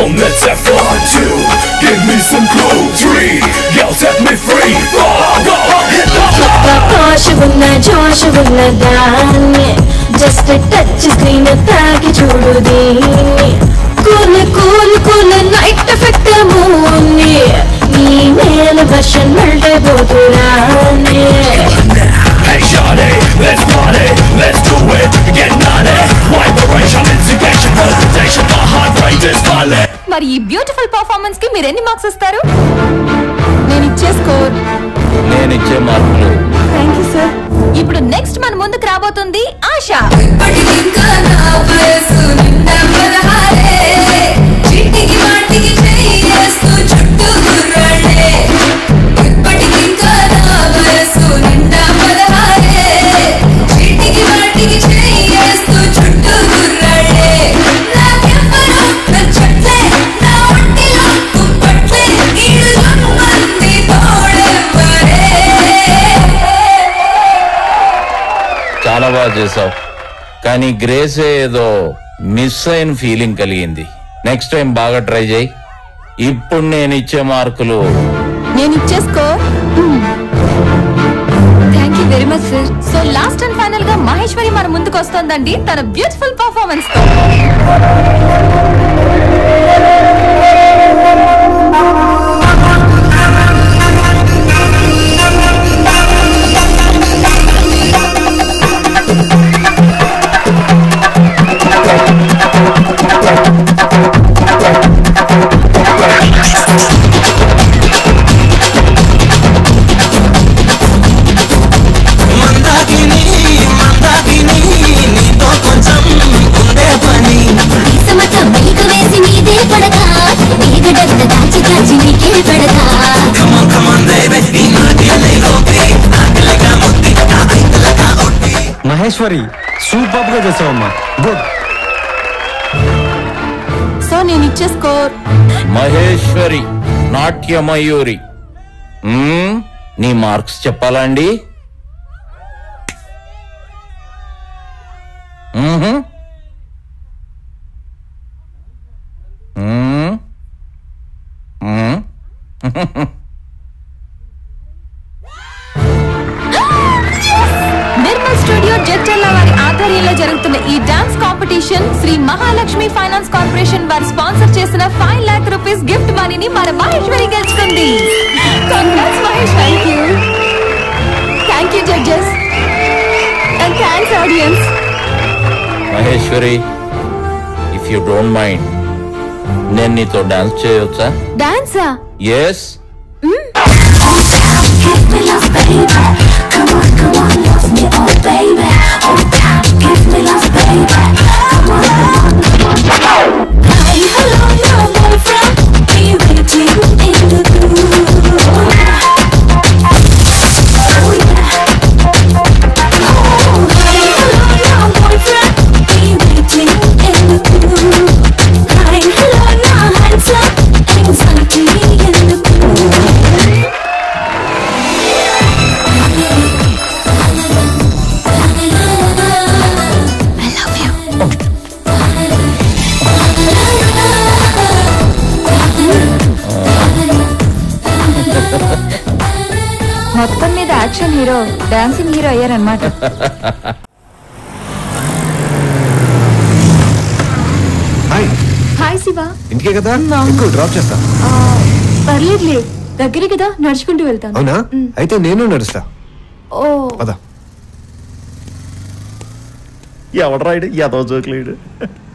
Boom, let's have fun. Two, give me some clue. Three, girl, set me free. Four, go, hit the floor. పోష ఉన్న జోష ఉన్న దాన్ని just touch screen తాకి చూడు దీన్ని cool cool cool night effect మూన్ని ఈ మేల వర్షన్ మల్టైపోతురానే Hey, Shawty, let's party, let's do it, get naughty. Vibration, instigation, presentation, the heart rate is falling. మరి ఈ బ్యూటిఫుల్ పర్ఫార్మెన్స్ కి మీరు ఎన్ని మార్క్స్ ఇస్తారు నేను ఇచ్చే స్కోర్ నేను ఇచ్చే మార్కులు థ్యాంక్ యూ సార్ ఇప్పుడు నెక్స్ట్ మన ముందుకు రాబోతుంది ఆశ చాలా బాగా చేసావు కానీ గ్రేసే ఏదో మిస్ అయిన ఫీలింగ్ కలిగింది నెక్స్ట్ టైం బాగా ట్రై చేయి ఇప్పుడు నేను ఇచ్చే మార్కులు నేను ఇచ్చే score thank you very much sir so last and final గా మహేశ్వరి మన ముందుకు వస్తోందండి తన బ్యూటిఫుల్ పర్ఫార్మెన్స్ తో మందాకిని మందాకిని నీతో కొంచెం ఉండే పని కమన్ కమన్ బేబీ నీ మాటలే లోపే ఆకలిగా ముద్ది నా ఐకలగా ఒట్టి మహేశ్వరి సూపర్ గా చేసావమ్మా గుడ్ సో నేను ఇచ్చే స్కోర్ మహేశ్వరి నాట్యమయూరి మ్మ్, నీ మార్క్స్ చెప్పాలా అండి మ్మ్హ. మ్మ్. మ్మ్. నిర్మల్ స్టూడియో జడ్జల్ల వారి ఆధ్వర్యంలో జరుగుతున్న ఈ dance competition Shri Mahalakshmi finance corporation వారు స్పాన్సర్ చేసిన ఫైవ్ లాక్ రూపీస్ గిఫ్ట్ మనీని మన మహేశ్వరి గెలుచుకుంది Congrats, Mahesh thank you thank you judges and thanks audience Maheshwari if you don't mind నేను నీతో డాన్స్ చేయొచ్చా డాన్సా ఎస్ మొత్తం మీద యాక్షన్ హీరో డాన్సింగ్ హీరో అయ్యారనమాట హాయ్ హాయ్ శివ ఇంటికే కదా ఎక్కువ డ్రాప్ చేస్తా పర్లేదులే దగ్గరే కదా నడుచుకుంటూ వెళ్తాను అవునా అయితే నేను నడుస్తా ఓ పద ఎవడరాయుడు ఎదవ జోకులేడు